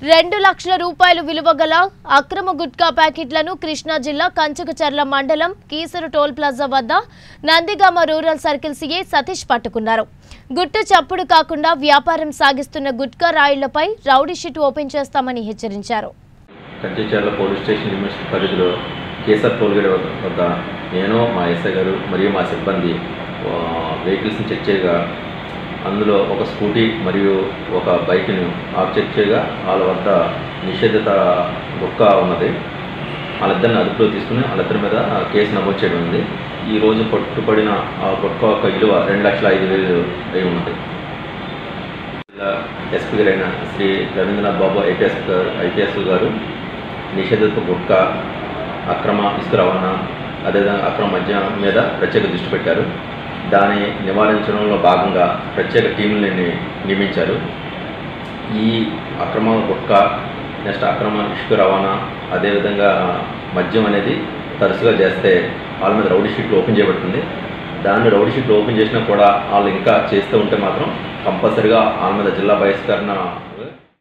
రెండు లక్షల రూపాయలు విలువ గల అక్రమ గుట్కా ప్యాకెట్లను కృష్ణా జిల్లా కంచుకచర్ల మండలం కీసరు టోల్ ప్లాజా వద్ద Nandigama rural circle CA Satish పట్టుకున్నారు గుట్టు చప్పుడు కాకుండా వ్యాపారం సాగిస్తున్న గుట్కా రాయిళ్లపై రౌడీ షీట్ ఓపెన్ చేస్తామని హెచ్చరించారు కంచిచర్ల పోలీస్ స్టేషన్ లిమిట్స్ పరిధిలో కేసర్ టోల్గేట్ వద్ద- వద్ద నేను మా ఎస్ఐ గారు మరియు మా సిబ్బంది ఆ, వెహికల్స్ని చెక్ చేయగా అందులో ఒక స్కూటీ మరియు ఒక బైక్ను ఆఫ్ చెక్ చేయగా వాళ్ళ వద్ద నిషేధిత గుక్క ఉన్నది వాళ్ళిద్దరిని అదుపులో తీసుకుని వాళ్ళిద్దరి మీద కేసు నమోదు చేయడం ఉంది ఈ రోజు పట్టుబడిన ఆ గుక్క యొక్క విలువ రెండు లక్షల ఐదు వేలు అయి ఉన్నది జిల్లా ఎస్పీ గారైన శ్రీ రవీంద్రనాథ్ బాబు ఐపీఎస్ గారు ఐపీఎస్ గారు నిషేధిత గుట్క అక్రమ ఇసుక రవాణా అదేవిధంగా అక్రమ మద్యం మీద ప్రత్యేక దృష్టి పెట్టారు దాన్ని నివారించడంలో భాగంగా ప్రత్యేక టీంలని నియమించారు ఈ అక్రమ గుట్క నెక్స్ట్ అక్రమ ఇసుక రవాణా అదేవిధంగా మద్యం అనేది తరచుగా చేస్తే వాళ్ళ మీద రౌడీ షీట్లు ఓపెన్ చేయబడుతుంది దాన్ని రౌడీ షీట్లు ఓపెన్ చేసినా కూడా వాళ్ళు ఇంకా చేస్తూ ఉంటే మాత్రం కంపల్సరిగా వాళ్ళ మీద జిల్లా బహిష్కరణ